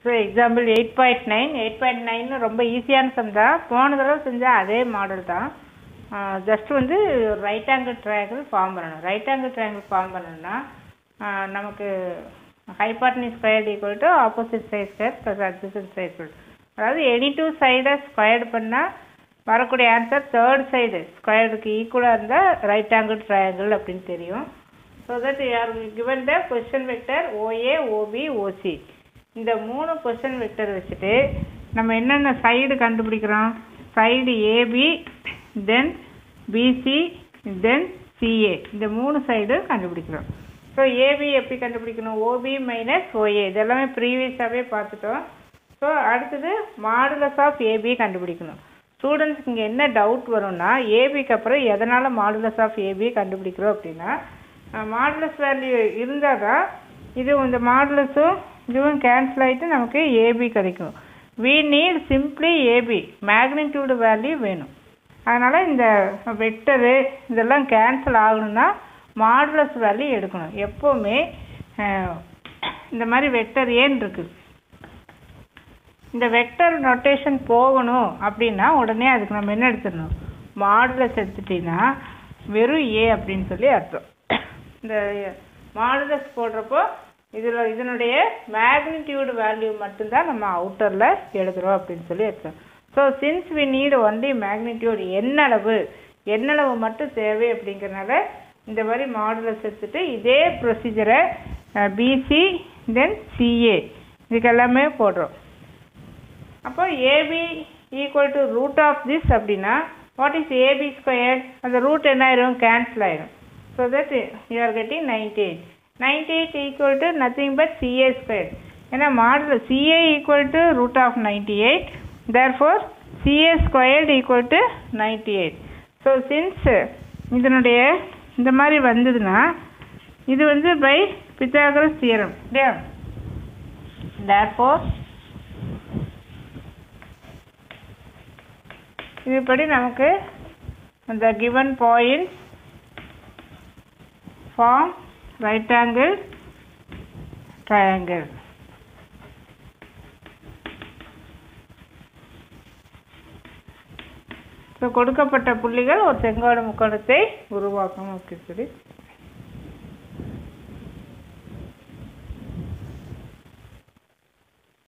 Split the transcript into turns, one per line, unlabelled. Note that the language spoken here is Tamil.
so example eight point nine eight point nine ரொம்ப ஈஸியான சம் தான் போன தடவை செஞ்சால் அதே மாடல் தான் ஜஸ்ட் வந்து ரைட் ஆங்கிள் ட்ரையாங்கிள் ஃபார்ம் பண்ணணும் ரைட் ஆங்கிள் ட்ரையாங்கிள் ஃபார்ம் பண்ணணும்னா ஆஹ் நமக்கு hypotenuse squared equal to opposite side square plus adjacent side அதாவது எனி டூ சைடை ஸ்கொயர்டு பண்ணால் வரக்கூடிய ஆன்சர் தேர்ட் சைடு ஸ்கொயர்டுக்கு ஈக்குவலாக இருந்தால் ரைட் ஆங்கிள் ட்ரையாங்கிள் அப்படின்னு தெரியும் ஸோ தட் யார் given the question vector OA OB OC இந்த மூணு கொஸ்டின் வெக்டர் வச்சுட்டு நம்ம என்னென்ன சைடு கண்டுபிடிக்கிறோம் side AB then BC then CA இந்த மூணு சைடு கண்டுபிடிக்கிறோம் ஸோ ஏபி எப்படி கண்டுபிடிக்கணும் ஓபி மைனஸ் ஓஏ இதெல்லாமே ப்ரீவியஸாகவே பார்த்துட்டோம் ஸோ அடுத்தது மாடுலஸ் ஆஃப் ஏபி கண்டுபிடிக்கணும் ஸ்டூடெண்ட்ஸ்க்கு இங்கே என்ன டவுட் வரும்னா ஏபிக்கு அப்புறம் எதனால் மாடுலஸ் ஆஃப் ஏபி கண்டுபிடிக்கிறோம் அப்படின்னா மாடுலஸ் வேல்யூ இருந்தால் தான் இது இந்த மாடுலஸும் இதுவும் கேன்சல் ஆகிட்டு நமக்கு ஏபி கிடைக்கும் we need simply AB magnitude value வேணும் அதனால் இந்த வெக்டரு இதெல்லாம் கேன்சல் ஆகணும்னா மாடுலஸ் வேல்யூ எடுக்கணும் எப்போவுமே அஹ், இந்த மாதிரி வெக்டர் ஏன் இருக்குது இந்த வெக்டர் நொட்டேஷன் போகணும் அப்படின்னா உடனே அதுக்கு நம்ம என்ன எடுத்துடணும் மாடுலஸ் எடுத்துட்டீங்கன்னா வெறும் ஏ அப்படின்னு சொல்லி அர்த்தம் இந்த மாடுலஸ் போடுறப்போ இதில் இதனுடைய மேக்னிடியூடு வேல்யூ மட்டும்தான் நம்ம அவுட்டரில் எழுதுகிறோம் அப்படின்னு சொல்லி அர்த்தம் so since we need only magnitude என்னளவு என்னளவு மட்டும் தேவை அப்படிங்கிறனால இந்த மாதிரி மாடுலஸ் எடுத்துட்டு இதே ப்ரொசீஜரை பிசி தென் சிஏ இதுக்கு எல்லாமே போடுறோம் அப்போ AB equal to root of this அப்படின்னா வாட் இஸ் ஏபி ஸ்கொயர் அந்த ரூட் என்ன ஆயிரும் கேன்சல் ஆயிரும் so that you are getting ninety eight ninety eight equal to nothing but CA square ஏன்னா model CA equal to root of ninety eight therefore CA squared equal to ninety eight so since இதனுடைய இந்த மாதிரி வந்ததுன்னா இது வந்து பை பித்தாகரஸ் தியரம் இல்லையா தேர் இதுபடி நமக்கு அந்த given points form right angle triangle so கொடுக்கப்பட்ட புள்ளிகள் ஒரு செங்கோட முக்கோணத்தை உருவாக்கும் அப்படின்னு சொல்லி